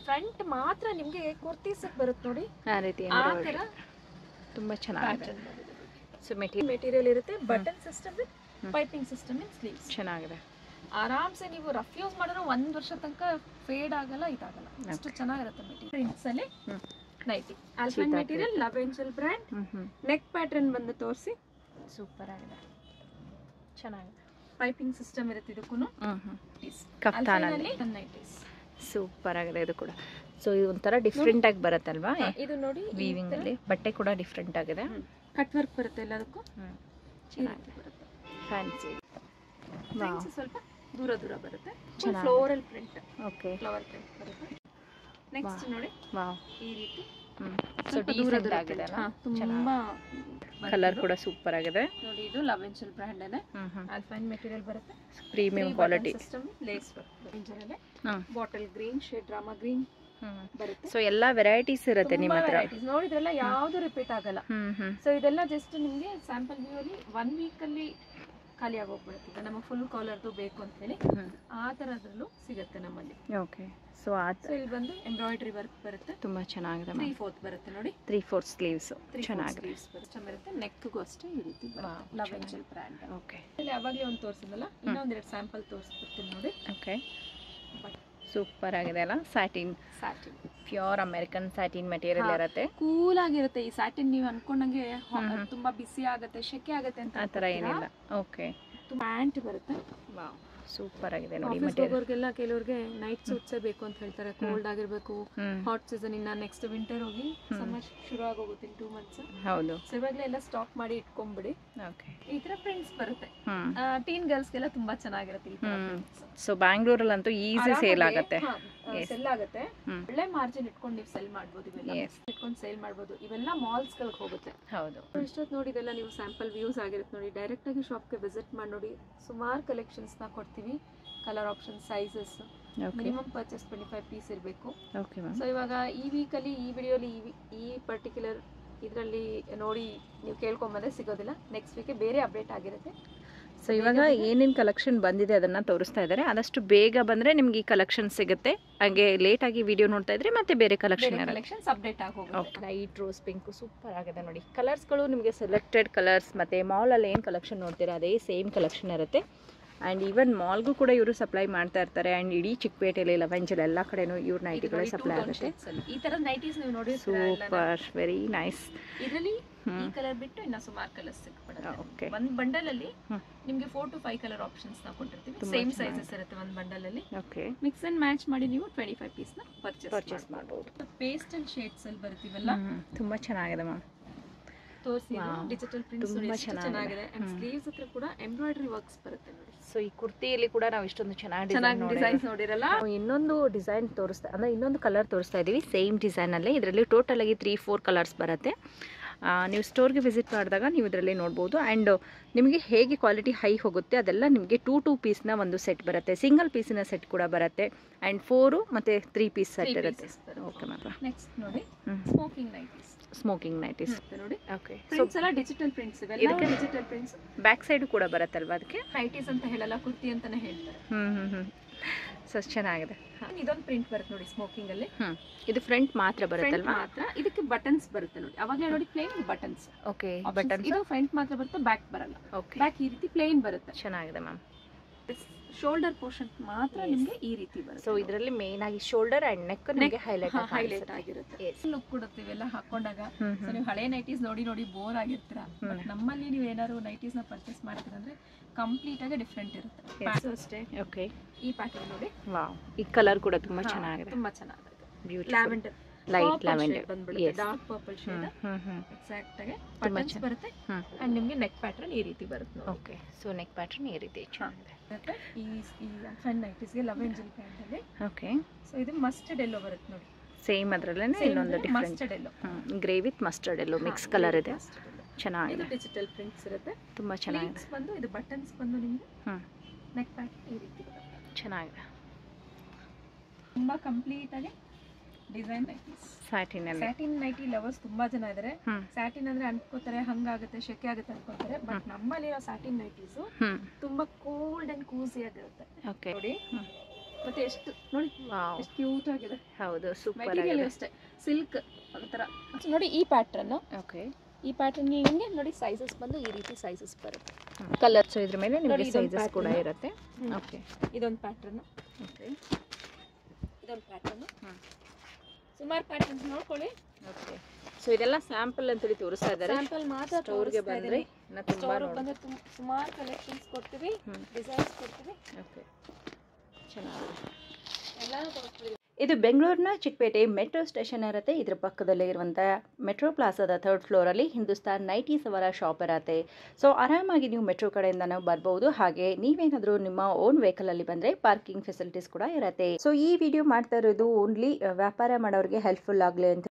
Front ಮಾತ್ರ ನಿಮ್ಗೆ ಕುರ್ತೀಸ್ ಬರುತ್ತೆ ನೋಡಿ ಆ ರೀತಿ ಆ embroidery. ತರ ತುಂಬಾ ಚೆನ್ನಾಗಿದೆ ಸೊ ಮೆಟೀರಿಯಲ್ ಮೆಟೀರಿಯಲ್ ಇರುತ್ತೆ button system piping system in sleeves ಚೆನ್ನಾಗಿದೆ ಆರಾಮ್ಸೆ ನೀವು ರಫ್ ಯೂಸ್ ಮಾಡಿದ್ರೆ ಒಂದ್ ವರ್ಷ ತನಕ ಫೇಡ್ ಆಗಲ್ಲ ಇದಾಗಲ್ಲ ಅಷ್ಟು ಚೆನ್ನಾಗಿರುತ್ತೆ ಮೆಟೀರಿಯಲ್ ಪ್ರಿಂಟ್ಸ್ ಅಲ್ಲಿ hmm. Nighty Alfine Sita material love angel brand hmm hmm neck pattern ಬಂದು ತೋರಿಸಿ ಸೂಪರ್ ಆಗಿದೆ ಚೆನ್ನಾಗಿದೆ ಪೈಪಿಂಗ್ ಸಿಸ್ಟಮ್ ಇರುತ್ತೆ ಇದಕ್ಕೂ ಹ್ಮ್ ಹ್ಮ್ ಕಫ್ತಾನಲ್ಲಿ ನೈಟೀಸ್ ಸೂಪರ್ ಆಗಿದೆ ಇದು ಕೂಡ ಸೊ ಇದು ಒಂಥರ ಡಿಫ್ರೆಂಟ್ ಆಗಿ ಬರುತ್ತಲ್ವಾ ಇದು ನೋಡಿ ವೀವಿಂಗ್ ಅಲ್ಲಿ ಬಟ್ಟೆ ಕೂಡ ಡಿಫ್ರೆಂಟ್ ಆಗಿದೆ ಕಟ್ ವರ್ಕ್ ಬರುತ್ತೆ ಎಲ್ಲದಕ್ಕೂ ಹ್ಮ್ ಈ ಚೆನ್ನಾಗಿದೆ ರೀತಿ ಬರುತ್ತೆ ಫ್ಯಾನ್ಸಿ Prints ಸ್ವಲ್ಪ ದೂರ ದೂರ ಬರುತ್ತೆ ಚೆನ್ನಾಗಿದೆ. Floral print okay flower print ಬರುತ್ತೆ ನೆಕ್ಸ್ಟ್ ನೋಡಿ ವಾವ್ ಈ ರೀತಿ ಹ್ಮ್ ಸೊ ಸ್ವಲ್ಪ ದೂರ ಡೀಸೆಂಟ್ ದೂರ ಆಗಿದೆ print. ಹಾ, ತುಂಬಾ ಕಲರ್ ಕೂಡ ಸೂಪರ್ ಆಗಿದೆ ನೋಡಿ ಇದು ಲವ್ ಏಂಜಲ್ ಬ್ರ್ಯಾಂಡ್ ಅಲ್ಲೇ ಹ್ಮ್ ಹ್ಮ್ ಆಲ್ಫೈನ್ ಮೆಟೀರಿಯಲ್ ಬರುತ್ತೆ ಪ್ರೀಮಿಯಂ ಕ್ವಾಲಿಟಿ ಸಿಸ್ಟಮ್ ಲೇಸ್ ಇಂಜರಲ್ಲೇ hmm bottle green shade drama green hmm ಬರುತ್ತೆ ಸೊ ಎಲ್ಲಾ ವೆರೈಟೀಸ್ ಇರುತ್ತೆ ನಿಮ್ಮ ತುಂಬಾ ಹತ್ರ varieties. ನೋಡಿದ್ರೆಲ್ಲ ಯಾವ್ದು ರಿಪೀಟ್ ಆಗಲ್ಲ ಹ್ಮ್ ಹ್ಮ್ ಸೊ ಇದೆಲ್ಲ ಜಸ್ಟ್ ನಿಮಗೆ ಸ್ಯಾಂಪಲ್ ವ್ಯೂ ಅಲ್ಲಿ ಒನ್ ವೀಕ್ ಅಲ್ಲಿ ಖಾಲಿ ಆಗೋಗ್ಬಿಡುತ್ತೆ ಈಗ ನಮಗೆ ಫುಲ್ ಕಾಲರ್ದು ಬೇಕು ಅಂತ ಹೇಳಿ ಹ್ಮ್ ಆ ಥರದ್ರಲ್ಲೂ ಸಿಗುತ್ತೆ ನಮ್ಮಲ್ಲಿ ಓಕೆ ಸೊ ಆ ಸೊ ಇಲ್ಲಿ ಬಂದು ಎಂಬ್ರಾಯ್ಡ್ರಿ ವರ್ಕ್ ಬರುತ್ತೆ ತುಂಬಾ ಚೆನ್ನಾಗಿದೆ ತ್ರೀ ಫೋರ್ತ್ ಬರುತ್ತೆ ನೋಡಿ ತ್ರೀ ಫೋರ್ ಸ್ಲೀವ್ಸ್ ತ್ರೀ ಚೆನ್ನಾಗಿದೆ ಸ್ಲೀವ್ಸ್ ಬರುತ್ತೆ ಬರುತ್ತೆ ನೆಕ್ಗೂ ಅಷ್ಟೇ ಈ ರೀತಿ Wow, ಲವ್ ಚೆನ್ನಾಗಿದೆ. ಏಂಜಲ್ ಬ್ರ್ಯಾಂಡ್ ಓಕೆ ಇಲ್ಲಿ ಅವಾಗಲೇ ಒಂದು ತೋರಿಸಿದ್ನಲ್ಲ ಇನ್ನೊಂದೆರಡು ಸ್ಯಾಂಪಲ್ ತೋರಿಸ್ಬಿಡ್ತೀನಿ ನೋಡಿ ಓಕೆ ಸೂಪರ್ ಆಗಿದೆ ಅಲ್ಲ satin satin pure American satin material ಹಾ. ಇರುತ್ತೆ ಕೂಲ್ ಆಗಿರುತ್ತೆ ಈ ಸ್ಯಾಟಿನ್ ನೀವು ಅನ್ಕೊಂಡಂಗೆ ಹೊ- ಹ್ಮ್ ಹ್ಮ್. ತುಂಬಾ ಬಿಸಿ ಆಗುತ್ತೆ ಶೆಕೆ ಆಗುತ್ತೆ ಅಂತ ಆ ಥರ ಏನಿಲ್ಲ ಓಕೆ ಪ್ಯಾಂಟ್ ಬರುತ್ತೆ ವಾವ್ ಸೂಪರ್ ಆಗಿದೆ ನೋಡಿ ಆಫೀಸ್ ಮೆಟೀರಿಯಲ್ ಹೋಗೋರ್ಗೆಲ್ಲ ಕೆಲವ್ರಿಗೆ ನೈಟ್ ಸೂಟ್ಸೇ ಬೇಕು ಅಂತ ಹೇಳ್ತಾರೆ ಕೋಲ್ಡ್ ಆಗಿರ್ಬೇಕು ಹ್ಮ್ ಹಾಟ್ ಸೀಸನ್ ಇನ್ನ ನೆಕ್ಸ್ಟ್ ವಿಂಟರ್ ಹೋಗಿ ಹ್ಮ್. ಸಮ್ಮರ್ ಶುರು ಆಗೋಗುತ್ತೆ ಟೂ ಮಂತ್ಸ್ ಹೌದು ಸೊ ಇವಾಗಲೇ ಎಲ್ಲ ಸ್ಟಾಕ್ ಮಾಡಿ ಇಟ್ಕೊಂಡ್ಬಿಡಿ ಓಕೆ ಈ ತರ ಪ್ರಿಂಟ್ಸ್ ಬರುತ್ತೆ ಹ್ಮ್ ಟೀನ್ ಗರ್ಲ್ಸ್ಗೆಲ್ಲ ತುಂಬಾ ಚೆನ್ನಾಗಿರುತ್ತೆ ಈ ತರ ಹ್ಮ್. prints. ಸೊ ಬ್ಯಾಂಗ್ಳೂರಲ್ಲಂತೂ ಈಸಿ ಸೇಲ್ ಆಗುತ್ತೆ ಹಾ, ಆ, Yes. sell ಆಗುತ್ತೆ ಹ್ಮ್ ಒಳ್ಳೆ ಮಾರ್ಜಿನ್ ಇಟ್ಕೊಂಡು ನೀವು ಸೆಲ್ ಮಾಡ್ಬೋದು ಇವೆಲ್ಲ ಎಸ್ ಇಟ್ಕೊಂಡು ಸೇಲ್ ಮಾಡ್ಬೋದು ಇವೆಲ್ಲ ಮಾಲ್ಸ್ ಗಳಿಗೆ ಹೋಗುತ್ತೆ ಹೌದು ಇಷ್ಟೊತ್ತು ನೋಡಿ ಇದೆಲ್ಲ ನೀವು ಸ್ಯಾಂಪಲ್ ವ್ಯೂಸ್ ಆಗಿರುತ್ತೆ ನೋಡಿ ಡೈರೆಕ್ಟ್ ಆಗಿ ಶಾಪ್ಗೆ ವಿಸಿಟ್ ಮಾಡಿ ನೋಡಿ ಸುಮಾರು ಕಲೆಕ್ಷನ್ಸ್ ನ ಕೊಡ್ತೀವಿ colour option sizes okay minimum purchase twenty five piece ಇರಬೇಕು ಓಕೆ ಮ್ಯಾಮ್ ಸೊ ಇವಾಗ ಈ ವೀಕಲ್ಲಿ ಈ ವಿಡಿಯೋಲಿ ಈ ವಿ- ಈ ಪರ್ಟಿಕ್ಯುಲರ್ ಇದರಲ್ಲಿ ನೋಡಿ ನೀವು ಕೇಳ್ಕೊಂಬಂದ್ರೆ ಸಿಗೋದಿಲ್ಲ ನೆಕ್ಸ್ಟ್ ವೀಕೆ ಬೇರೆ ಅಪ್ಡೇಟ್ ಆಗಿರುತ್ತೆ ಸೊ ಇವಾಗ ಏನೇನು ಕಲೆಕ್ಷನ್ ಬಂದಿದೆ ಅದನ್ನ ತೋರಿಸ್ತಾ ಇದ್ದಾರೆ ಆದಷ್ಟು ಬೇಗ ಬಂದ್ರೆ ನಿಮ್ಗೆ ಈ ಕಲೆಕ್ಷನ್ ಸಿಗುತ್ತೆ ಹಾಗೆ ಲೇಟ್ ಆಗಿ ವಿಡಿಯೋ ನೋಡ್ತಾ ಇದ್ರೆ ಮತ್ತೆ ಬೇರೆ ಕಲೆಕ್ಷನ್ ಬೇರೆ ಇರುತ್ತೆ ಕಲೆಕ್ಷನ್ಸ್ ಅಪ್ಡೇಟ್ ಆಗಿ ಹೋಗುತ್ತೆ ಲೈಟ್ ರೋಸ್ ಪಿಂಕ್ ಸೂಪರ್ ಆಗಿದೆ ನೋಡಿ ಕಲರ್ಸ್ಗಳು ನಿಮಗೆ ಸೆಲೆಕ್ಟೆಡ್ ಕಲರ್ಸ್ ಮತ್ತು ಮಾಲಲ್ಲಿ ಏನು ಕಲೆಕ್ಷನ್ ನೋಡ್ತೀರಾ ಅದೇ ಸೇಮ್ ಕಲೆಕ್ಷನ್ ಇರುತ್ತೆ ಆ್ಯಂಡ್ ಈವನ್ ಮಾಲ್ಗೂ ಕೂಡ ಇವರು ಸಪ್ಲೈ ಮಾಡ್ತಾ ಇರ್ತಾರೆ ಆ್ಯಂಡ್ ಇಡೀ ಚಿಕ್ಕಪೇಟೆಯಲ್ಲಿ ಲವೆಂಜಲ್ ಎಲ್ಲ ಕಡೆನೂ ಇವ್ರ ನೈಟಿಗಳು ಸಪ್ಲೈ ಆಗುತ್ತೆ ಈ ತರ ನೈಟೀಸ್ ನೀವು ನೋಡಿ ಸೂಪರ್ ವೆರಿ ನೈಸ್ ಇದರಲ್ಲಿ ಈ ಹ್ಮ್ ಕಲರ್ ಬಿಟ್ಟು ಇನ್ನ ಸುಮಾರು ಕಲರ್ಸ್ ಸಿಕ್ಬಿಡುತ್ತೆ ಓಕೆ ಒಂದ್ ಬಂಡಲ್ ಅಲ್ಲಿ ಹ್ಮ್. ನಿಮ್ಗೆ four to five colour options ನ ಕೊಟ್ಟಿರ್ತೀವಿ ತುಂಬಾ ಸೇಮ್ ಚೆನ್ನಾಗಿದೆ. ಸೈಜಸ್ ಇರುತ್ತೆ ಒಂದ್ ಬಂಡಲ್ ಅಲ್ಲಿ ಓಕೆ ಮಿಕ್ಸ್ ಅಂಡ್ ಮ್ಯಾಚ್ ಮಾಡಿ ನೀವು ಟ್ವೆಂಟಿ ಫೈವ್ ಪೀಸ್ ನ ಪರ್ಚೇಸ್ ಪರ್ಚೇಸ್ ಮಾಡ್ಬೋದು ಪೇಸ್ಟ್ ಅಂಡ್ ಶೇಡ್ಸ್ ಅಲ್ಲಿ ಬರ್ತೀವಲ್ಲ ತುಂಬ ಚೆನ್ನಾಗಿದೆ ಮ್ಯಾಮ್ ತೋರಿಸಿ Wow. ಡಿಜಿಟಲ್ ಪ್ರಿಂಟ್ಸ್ ತುಂಬಾ ಚೆನ್ನಾಗಿದೆ ಚೆನ್ನಾಗಿದೆ. And hmm. ಸ್ಲೀವ್ಸ್ ಹತ್ರ ಕೂಡ ಎಂಬ್ರಾಯ್ಡರಿ ವರ್ಕ್ಸ್ ಬರುತ್ತೆ ನೋಡಿ ಸೊ ಈ ಕುರ್ತಿಯಲ್ಲಿ ಕೂಡ ನಾವು ಇಷ್ಟೊಂದು ಚೆನ್ನಾಗಿ ಚೆನ್ನಾಗಿ ಡಿಸೈನ್ಸ್ ನೋಡಿರಲ್ಲ ನಾವು ಇನ್ನೊಂದು ಡಿಸೈನ್ ತೋರಿಸ್ತಾ ಅಂದರೆ ಇನ್ನೊಂದು ಕಲರ್ ತೋರಿಸ್ತಾ ಇದ್ದೀವಿ ಸೇಮ್ ಡಿಸೈನಲ್ಲೇ ಇದರಲ್ಲಿ ಟೋಟಲ್ ಆಗಿ ತ್ರೀ ಫೋರ್ ಕಲರ್ಸ್ ಬರುತ್ತೆ ಆ, ನೀವು ಸ್ಟೋರ್ಗೆ ವಿಸಿಟ್ ಮಾಡಿದಾಗ ನೀವು ಇದರಲ್ಲಿ ನೋಡ್ಬೋದು ಆ್ಯಂಡ್ ನಿಮಗೆ ಹೇಗೆ ಕ್ವಾಲಿಟಿ ಹೈ ಹೋಗುತ್ತೆ ಅದೆಲ್ಲ ನಿಮಗೆ ಟೂ ಟೂ ಪೀಸ್ನ ಒಂದು ಸೆಟ್ ಬರುತ್ತೆ ಸಿಂಗಲ್ ಪೀಸಿನ ಸೆಟ್ ಕೂಡ ಬರುತ್ತೆ ಆ್ಯಂಡ್ ಫೋರು ಮತ್ತು ತ್ರೀ ಪೀಸ್ ಸೆಟ್ ಇರುತ್ತೆ ಓಕೆ ಮ್ಯಾಮ್ ನೆಕ್ಸ್ಟ್ ನೋಡಿ ಹ್ಞೂ ಸ್ಮೋಕಿಂಗ್ ನೈಟೀಸ್ ಸ್ಮೋಕಿಂಗ್ ನೈಟಿಸ್ ನೋಡಿ ಓಕೆ ಸೊ ಪ್ರಿಂಟ್ಸ್ ಎಲ್ಲ ಡಿಜಿಟಲ್ ಪ್ರಿಂಟ್ಸ್ ಇವೆಲ್ಲ ಇದಕ್ಕೆ- ಡಿಜಿಟಲ್ ಪ್ರಿಂಟ್ಸ್ ಬ್ಯಾಕ್ ಸೈಡು ಕೂಡ ಬರುತ್ತಲ್ವಾ ಅದಕ್ಕೆ ನೈಟೀಸ್ ಅಂತ ಹೇಳಲ್ಲ ಕುರ್ತಿ ಅಂತಾನೆ ಹೇಳ್ತಾರೆ ಹ್ಞೂ ಹ್ಞೂ ಹ್ಞೂ ಸೊ ಚೆನ್ನಾಗಿದೆ ಹಾ, ಇದೊಂದು ಪ್ರಿಂಟ್ ಬರುತ್ತೆ ನೋಡಿ ಸ್ಮೋಕಿಂಗ್ ಅಲ್ಲಿ ಹ್ಞೂ ಇದು ಫ್ರಂಟ್ ಮಾತ್ರ ಫ್ರಂಟ್ ಬರುತ್ತಲ್ವಾ ಮಾತ್ರ ಇದಕ್ಕೆ ಬಟನ್ಸ್ ಬರುತ್ತೆ ನೋಡಿ ಅವಾಗಲೇ ನೋಡಿ ಪ್ಲೇನ್ ಬಟನ್ಸ್ ಓಕೆ ಬಟನ್ ಇದು ಫ್ರಂಟ್ ಮಾತ್ರ ಬರುತ್ತೆ ಬ್ಯಾಕ್ ಬರಲ್ಲ ಓಕೆ ಬ್ಯಾಕ್ ಈ ರೀತಿ ಪ್ಲೇನ್ ಬರುತ್ತೆ ಚೆನ್ನಾಗಿದೆ ಮ್ಯಾಮ್ ಶೋಲ್ಡರ್ ಪೋರ್ಷನ್ ಮಾತ್ರ Yes. ನಿಮ್ಗೆ ಈ ರೀತಿ ಬರುತ್ತೆ ಸೊ ಇದರಲ್ಲಿ ಮೇನ್ ಆಗಿ ಶೋಲ್ಡರ್ ಅಂಡ್ ನೆಕ್ ನಿಮಗೆ ಹೈಲೈಟ್ ಹೈಲೈಟ್ ಆಗಿರುತ್ತೆ ಲುಕ್ ಕೊಡುತ್ತೆ ಇವೆಲ್ಲ ಹಾಕೊಂಡಾಗ ಹ್ಮ್ ಸೊ ನೀವು ಹಳೆ ನೈಟೀಸ್ ನೋಡಿ ನೋಡಿ ಬೋರ್ ಆಗಿರ್ತೀರಾ ಬಟ್ ನಮ್ಮಲ್ಲಿ ನೀವು ಏನಾದ್ರು ನೈಟೀಸ್ ನ ಪರ್ಚೇಸ್ ಮಾಡ್ತೀರಾ ಅಂದ್ರೆ ಕಂಪ್ಲೀಟ್ ಆಗಿ ಡಿಫ್ರೆಂಟ್ ಇರುತ್ತೆ Yes. Pants ಅಷ್ಟೇ ಓಕೆ ಈ ಪ್ಯಾಟರ್ನ್ ನೋಡಿ ವಾವ್ ಈ ಕಲರ್ ಕೂಡ ತುಂಬಾ ಹಾ, ಚೆನ್ನಾಗಿದೆ ತುಂಬಾ ಚೆನ್ನಾಗಿದೆ ಬ್ಯೂಟಿಫುಲ್ ಲ್ಯಾವೆಂಡರ್ ಲೈಟ್ ಲ್ಯಾವೆಂಡರ್ ಬಂದ್ಬಿಡುತ್ತೆ Yes. Dark purple shade hmm hmm exact ಆಗಿ ತುಂಬಾ ಬಟನ್ಸ್ ಚೆನ್ನ- ಬರುತ್ತೆ ಹ್ಮ್ ಅಂಡ್ ನಿಮ್ಗೆ ನೆಕ್ ಪ್ಯಾಟರ್ನ್ ಈ ರೀತಿ ಬರುತ್ತೆ ನೋಡಿ ಓಕೆ ಸೊ ನೆಕ್ ಪ್ಯಾಟರ್ನ್ ಈ ರೀತಿ ಚೆನ್ನಾಗಿದೆ ಮತ್ತೆ ಈ ಈ ಫನ್ ನೈಟೀಸ್ಗೆ ಲವ್ ಏಂಜಲ್ ಪ್ಯಾಂಟ್ ಅಲ್ಲಿ ಓಕೆ ಸೊ ಇದು ಮಸ್ಟರ್ಡ್ ಎಲ್ಲೋ ಬರುತ್ತೆ ನೋಡಿ ಸೇಮ್ ಅದರಲ್ಲೇ ಇನ್ನೊಂದು different mustard yellow grey with mustard yellow mix colour ಇದೆ ಇದು ಚೆನ್ನಾಗಿದೆ ಡಿಜಿಟಲ್ ಪ್ರಿಂಟ್ಸ್ ಇರುತ್ತೆ ತುಂಬಾ ಚೆನ್ನಾಗಿದೆ ಪ್ಲೇಟ್ಸ್ ಬಂದು ಇದು ಬಟನ್ಸ್ ಬಂದು ನಿಮ್ಗೆ ಹ್ಮ್ ನೆಕ್ ಪ್ಯಾಟರ್ನ್ ಈ ರೀತಿ ಬರುತ್ತೆ ಚೆನ್ನಾಗಿದೆ ತುಂಬಾ ಕಂಪ್ಲೀಟ್ ಆಗಿ ಡಿಸೈನ್ ನೈಟೀಸ್ ಸ್ಯಾಟಿನ್ ಅಲ್ಲಿ ಸ್ಯಾಟಿನ್ ನೈಟಿ ಲವರ್ಸ್ ತುಂಬಾ ಜನ ಇದಾರೆ ಹ್ಮ್ ಸ್ಯಾಟಿನ್ ಅಂದ್ರೆ ಅನ್ಕೋತಾರೆ ಹಂಗಾಗುತ್ತೆ ಶೆಕೆ ಆಗುತ್ತೆ ಅನ್ಕೋತಾರೆ ಬಟ್ ನಮ್ಮಲ್ಲಿರೋ ಸ್ಯಾಟಿನ್ ನೈಟೀಸ್ ಹ್ಮ್ ತುಂಬಾ ಕೋಲ್ಡ್ ಅಂಡ್ ಕೂಸಿ ಆಗಿರುತ್ತೆ ಓಕೆ ನೋಡಿ ಹ್ಮ್ ಮತ್ತೆ ಎಷ್ಟು ನೋಡಿ ವಾವ್ ಎಷ್ಟು ಕ್ಯೂಟ್ ಆಗಿದೆ ಹೌದು ಸೂಪರ್ ಮೆಟೀರಿಯಲ್ ಆಗಿದೆ ಅಷ್ಟೇ ಸಿಲ್ಕ್ ಒಂಥರ ನೋಡಿ ಈ ಪ್ಯಾಟ್ರನ್ ಓಕೆ ಈ ಪ್ಯಾಟರ್ನ್ ನಿಮಗೆ ನೋಡಿ ಸೈಜಸ್ ಬಂದು ಈ ರೀತಿ ಸೈಜಸ್ ಬರುತ್ತೆ ಕಲರ್ ಸೊ ಇದ್ರ ಮೇಲೆ ನಿಮಗೆ ನೋಡಿ, ಇದೊಂದು ಸೈಜಸ್ ಕೂಡ pattern. ಇರುತ್ತೆ ಹ್ಮ್. ಓಕೆ ಇದೊಂದು ಪ್ಯಾಟರ್ನ್ ಓಕೆ ಇದೊಂದು ಪ್ಯಾಟರ್ನ್ ಹ್ಮ್. ಸುಮಾರು ಪ್ಯಾಟರ್ನ್ಸ್ ನೋಡ್ಕೊಳ್ಳಿ ಓಕೆ ಸೊ ಇದೆಲ್ಲ ಸ್ಯಾಂಪಲ್ ಅಂತೇಳಿ ತೋರಿಸ್ತಾ ಇದ್ದಾರೆ ಸ್ಯಾಂಪಲ್ ಮಾತ್ರ ಸ್ಟೋರ್ಗೆ ಬಂದ್ರೆ ಇನ್ನ ತುಂಬಾ ಸ್ಟೋರ್ ನೋಡಿ ಬಂದ್ರೆ ತುಂ- ಸುಮಾರು ಕಲೆಕ್ಷನ್ಸ್ ಕೊಡ್ತೀವಿ ಹ್ಮ್. ಡಿಸೈನ್ಸ್ ಕೊಡ್ತೀವಿ ಓಕೆ ಚೆನ್ನಾಗಿದೆ ಎಲ್ಲಾನು ತೋರಿಸ್ತೀವಿ ಇದು ಬೆಂಗಳೂರಿನ ಚಿಕ್ಕಪೇಟೆ ಮೆಟ್ರೋ ಸ್ಟೇಷನ್ ಇರುತ್ತೆ ಇದ್ರ ಪಕ್ಕದಲ್ಲೇ ಇರುವಂಥ ಮೆಟ್ರೋ ಪ್ಲಾಸಾದ ಥರ್ಡ್ ಫ್ಲೋರಲ್ಲಿ ಹಿಂದೂಸ್ತಾನ್ ನೈಟೀಸ್ ಅವರ ಶಾಪ್ ಇರತ್ತೆ ಸೊ ಆರಾಮಾಗಿ ನೀವು ಮೆಟ್ರೋ ಕಡೆಯಿಂದನೂ ಬರ್ಬೋದು ಹಾಗೆ ನೀವೇನಾದರೂ ನಿಮ್ಮ ಓನ್ ವೆಹಿಕಲಲ್ಲಿ ಬಂದರೆ ಪಾರ್ಕಿಂಗ್ ಫೆಸಿಲಿಟೀಸ್ ಕೂಡ ಇರತ್ತೆ ಸೊ ಈ ವಿಡಿಯೋ ಮಾಡ್ತಾ ಇರೋದು ಓನ್ಲಿ ವ್ಯಾಪಾರ ಮಾಡೋರಿಗೆ ಹೆಲ್ಪ್ಫುಲ್ ಆಗಲಿ ಅಂತ